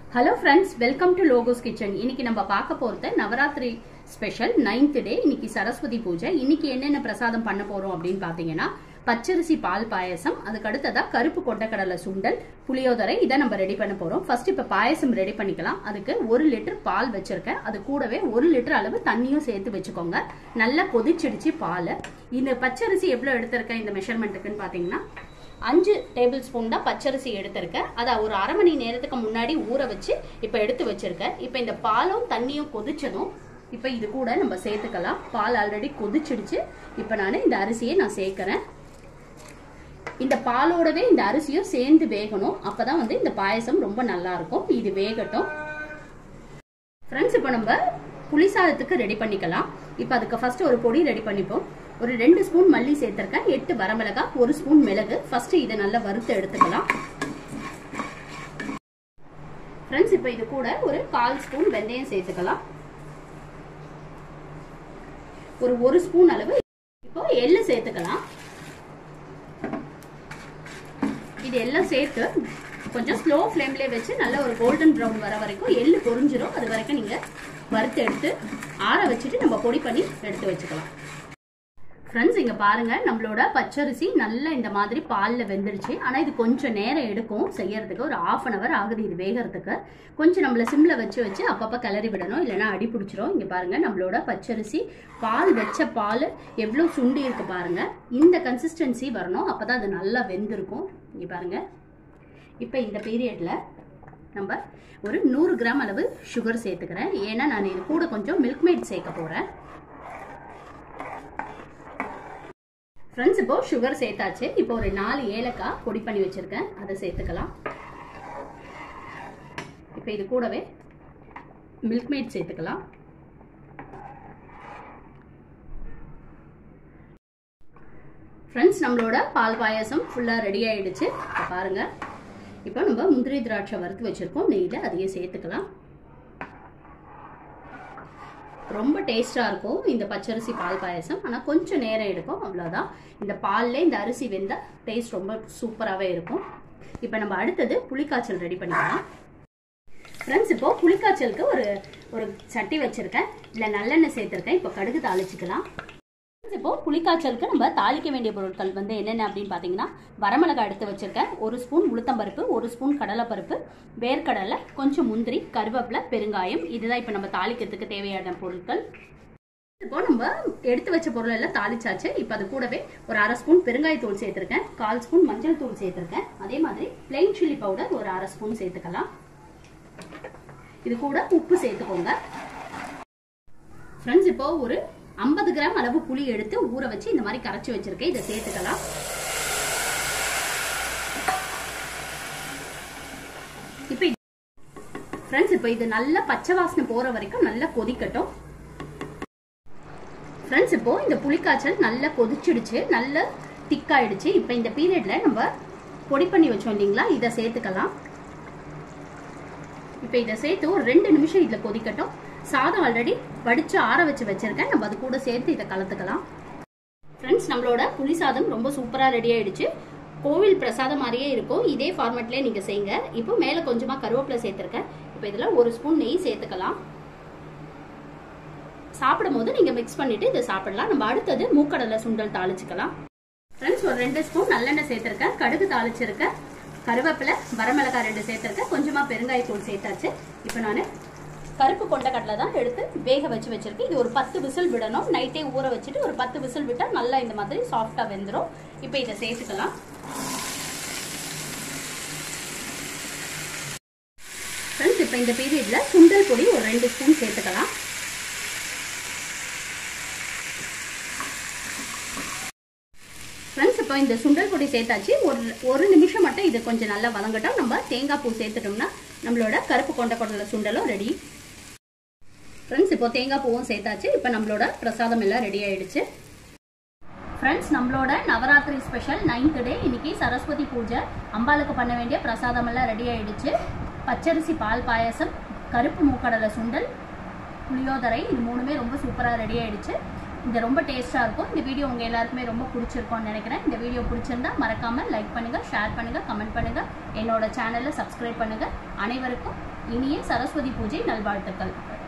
hello friends welcome to Logos kitchen இன்னைக்கு நம்ம பார்க்க போறது நவராத்திரி ஸ்பெஷல் நைன்த் டே இன்னைக்கு சரஸ்வதி பூஜை இன்னைக்கு என்னென்ன பிரசாதம் பண்ண போறோம் அப்படின்னு பாத்தீங்கன்னா பச்சரிசி பால் பாயசம் அதுக்கு அடுத்ததா கருப்பு கொண்டக்கடலை சுண்டல் புளியோதரை இதை நம்ம ரெடி பண்ண போறோம் ஃபர்ஸ்ட் இப்ப பாயசம் ரெடி பண்ணிக்கலாம் அதுக்கு ஒரு லிட்டர் பால் வச்சிருக்கேன் அது கூடவே ஒரு லிட்டர் அளவு தண்ணியும் சேர்த்து வச்சுக்கோங்க நல்லா கொதிச்சிடுச்சு பால் இந்த பச்சரிசி எவ்வளவு எடுத்திருக்கேன் இந்த மெஷர்மெண்ட்டுக்குன்னு பாத்தீங்கன்னா அஞ்சு டேபிள் ஸ்பூன் தான் பச்சரிசி எடுத்திருக்கேன் அதை ஒரு அரை மணி நேரத்துக்கு முன்னாடி ஊற வச்சு இப்போ எடுத்து வச்சிருக்கேன் இப்போ இந்த பாலும் தண்ணியும் கொதிச்சதும் இப்போ இது கூட நம்ம சேர்த்துக்கலாம் பால் ஆல்ரெடி கொதிச்சிடுச்சு இப்போ நான் இந்த அரிசியை நான் சேர்க்கிறேன் இந்த பாலோடவே இந்த அரிசியும் சேர்ந்து வேகணும் அப்பதான் வந்து இந்த பாயசம் ரொம்ப நல்லா இருக்கும் இது வேகட்டும் ஃப்ரெண்ட்ஸ் இப்போ நம்ம புளிசாதத்துக்கு ரெடி பண்ணிக்கலாம் இப்போ அதுக்கு ஃபர்ஸ்ட் ஒரு பொடி ரெடி பண்ணிப்போம் ஒரு ரெண்டு ஸ்பூன் மல்லி சேர்த்திருக்கேன் எட்டு வரமிளகாய் ஒரு ஸ்பூன் மிளகு ஃபர்ஸ்ட் இதை நல்லா வறுத்து எடுத்துக்கலாம் ஃப்ரெண்ட்ஸ் இப்போ இது கூட ஒரு கால் ஸ்பூன் வெந்தயம் சேர்த்துக்கலாம் ஒரு ஒரு ஸ்பூன் அளவு இப்போ எள்ளு சேர்த்துக்கலாம் இது எல்லாம் சேர்த்து கொஞ்சம் ஸ்லோ ஃப்ளேம்லேயே வச்சு நல்ல ஒரு கோல்டன் ப்ரௌன் வர வரைக்கும் எள்ளு பொரிஞ்சிரும் அது வரைக்கும் நீங்கள் வறுத்து எடுத்து ஆற வச்சுட்டு நம்ம பொடி பண்ணி எடுத்து வச்சுக்கலாம் ஃப்ரெண்ட்ஸ் இங்கே பாருங்க நம்மளோட பச்சரிசி நல்லா இந்த மாதிரி பாலில் வெந்துடுச்சு ஆனால் இது கொஞ்சம் நேரம் எடுக்கும் செய்யறதுக்கு ஒரு ஆஃப் அன் அவர் ஆகுது இது வேகிறதுக்கு கொஞ்சம் நம்மள சிம்ல வச்சு வச்சு அப்பப்போ கிளறி விடணும் இல்லைன்னா அடி பிடிச்சிரும் இங்கே பாருங்க நம்மளோட பச்சரிசி பால் வச்ச பால் எவ்வளோ சுண்டி இருக்கு பாருங்க இந்த கன்சிஸ்டன்சி வரணும் அப்பதான் அது நல்லா வெந்திருக்கும் இங்கே பாருங்க இப்போ இந்த பீரியட்ல நம்ம ஒரு நூறு கிராம் அளவு சுகர் சேர்த்துக்கிறேன் ஏன்னா நான் இது கூட கொஞ்சம் மில்க் மேட் சேர்க்க போறேன் ஃப்ரெண்ட்ஸ் இப்போ சுகர் சேர்த்தாச்சு இப்போ ஒரு நாலு ஏலக்காய் பொடி பண்ணி வச்சிருக்கேன் அதை சேர்த்துக்கலாம் இப்போ இது கூடவே மில்க் மேட் சேர்த்துக்கலாம் ஃப்ரெண்ட்ஸ் நம்மளோட பால் பாயாசம் ஃபுல்லாக ரெடி ஆயிடுச்சு இப்போ பாருங்க இப்போ நம்ம முந்திரி திராட்சை வறுத்து வச்சிருக்கோம் நெய்யில் அதையே சேர்த்துக்கலாம் ரொம்ப டேஸ்டாக இருக்கும் இந்த பச்சரிசி பால் பாயசம் ஆனால் கொஞ்சம் நேரம் எடுக்கும் அவ்வளோதான் இந்த பாலில் இந்த அரிசி வெந்தால் டேஸ்ட் ரொம்ப சூப்பராகவே இருக்கும் இப்போ நம்ம அடுத்தது புளிக்காய்ச்சல் ரெடி பண்ணிக்கலாம் ஃப்ரெண்ட்ஸ் இப்போ புளிக்காய்ச்சலுக்கு ஒரு ஒரு சட்டி வச்சுருக்கேன் இல்லை நல்லெண்ணெய் சேர்த்துருக்கேன் இப்போ கடுகு தாளிச்சிக்கலாம் இப்போ புளிக்காய்ச்சலுக்கு நம்ம தாளிக்க வேண்டிய பொருட்கள் வந்து என்னென்ன அப்படின்னு பார்த்தீங்கன்னா வரமிளகாய் எடுத்து வச்சிருக்கேன் ஒரு ஸ்பூன் உளுத்தம்பருப்பு ஒரு ஸ்பூன் கடலைப்பருப்பு வேர்க்கடலை கொஞ்சம் முந்திரி கருவேப்பிலை பெருங்காயம் இதுதான் இப்போ நம்ம தாளிக்கிறதுக்கு தேவையான பொருட்கள் இப்போ நம்ம எடுத்து வச்ச பொருள் எல்லாம் தாளிச்சாச்சு இப்போ அது கூடவே ஒரு அரை ஸ்பூன் பெருங்காயத்தூள் சேர்த்துருக்கேன் கால் ஸ்பூன் மஞ்சள் தூள் சேர்த்துருக்கேன் அதே மாதிரி பிளெயின் சில்லி பவுடர் ஒரு அரை ஸ்பூன் சேர்த்துக்கலாம் இது கூட உப்பு சேர்த்துக்கோங்க ஃப்ரெண்ட்ஸ் இப்போ ஒரு ஐம்பது கிராம் அளவு புளி எடுத்து ஊற வச்சு இந்த மாதிரி கரைச்சி வச்சிருக்கேன் இதை சேர்த்துக்கலாம் இப்போ ஃப்ரெண்ட்ஸ் இப்போ இது நல்லா பச்சை வாசனை போற வரைக்கும் நல்லா கொதிக்கட்டும் ஃப்ரெண்ட்ஸ் இப்போ இந்த புளிக்காய்ச்சல் நல்லா கொதிச்சிடுச்சு நல்லா திக்காயிடுச்சு இப்போ இந்த பீரியட்ல நம்ம பொடி பண்ணி வச்சோம் இல்லைங்களா இதை சேர்த்துக்கலாம் இப்போ இதை சேர்த்து ஒரு ரெண்டு நிமிஷம் இதில் கொதிக்கட்டும் சாதம் ஆல்ரெடி வடிச்சு ஆற வச்சு வச்சிருக்கேன் நம்ம அது கூட சேர்த்து இதை கலந்துக்கலாம் ஃப்ரெண்ட்ஸ் நம்மளோட புளி சாதம் ரொம்ப சூப்பராக ரெடி ஆயிடுச்சு கோவில் பிரசாதம் மாதிரியே இருக்கும் இதே ஃபார்மேட்லேயே நீங்கள் செய்யுங்க இப்போ மேலே கொஞ்சமாக கருவேப்பிலை சேர்த்துருக்கேன் இப்போ இதில் ஒரு ஸ்பூன் நெய் சேர்த்துக்கலாம் சாப்பிடும் போது நீங்கள் மிக்ஸ் பண்ணிட்டு இதை சாப்பிடலாம் நம்ம அடுத்தது மூக்கடலை சுண்டல் தாளிச்சுக்கலாம் ஃப்ரெண்ட்ஸ் ஒரு ரெண்டு ஸ்பூன் நல்லெண்ணெய் சேர்த்துருக்கேன் கடுகு தாளிச்சிருக்கேன் கருவேப்பிலை வரமிளகாய் ரெண்டு சேர்த்துருக்கேன் கொஞ்சமாக பெருங்காயத்தூள் சேர்த்தாச்சு இப்போ நான் கருப்பு கொண்டக்கடலை தான் எடுத்து வேக வச்சு வச்சிருக்கேன் இது ஒரு பத்து விசில் விடணும் நைட்டே ஊற வச்சுட்டு ஒரு பத்து விசில் விட்டால் நல்லா இந்த மாதிரி சாஃப்டாக வெந்துடும் இப்போ இதை சேர்த்துக்கலாம் ஃப்ரெண்ட்ஸ் இப்போ இந்த பீரியடில் சுண்டல் பொடி ஒரு ரெண்டு ஸ்பூன் சேர்த்துக்கலாம் ஃப்ரெண்ட்ஸ் இப்போ இந்த சுண்டல் பொடி சேர்த்தாச்சு ஒரு ஒரு நிமிஷம் மட்டும் இது கொஞ்சம் நல்லா வதங்கட்டும் நம்ம தேங்காய் பூ சேர்த்துட்டோம்னா நம்மளோட கருப்பு கொண்ட கொண்டல சுண்டலும் ரெடி ஃப்ரெண்ட்ஸ் இப்போ தேங்காய் பூவும் சேர்த்தாச்சு இப்போ நம்மளோட பிரசாதம் எல்லாம் ரெடி ஆயிடுச்சு ஃப்ரெண்ட்ஸ் நம்மளோட நவராத்திரி ஸ்பெஷல் நைன்த் டே இன்னைக்கு சரஸ்வதி பூஜை அம்பாளுக்கு பண்ண வேண்டிய பிரசாதம் எல்லாம் ரெடி ஆயிடுச்சு பச்சரிசி பால் பாயசம் கருப்பு மூக்கடலை சுண்டல் புளியோதரை இது மூணுமே ரொம்ப சூப்பராக ரெடி ஆயிடுச்சு இது ரொம்ப டேஸ்ட்டாக இருக்கும் இந்த வீடியோ உங்கள் எல்லாருக்குமே ரொம்ப பிடிச்சிருக்கும்னு நினைக்கிறேன் இந்த வீடியோ பிடிச்சிருந்தா மறக்காமல் லைக் பண்ணுங்கள் ஷேர் பண்ணுங்கள் கமெண்ட் பண்ணுங்கள் என்னோட சேனலை சப்ஸ்கிரைப் பண்ணுங்கள் அனைவருக்கும் இனிய சரஸ்வதி பூஜை நல்வாழ்த்துக்கள்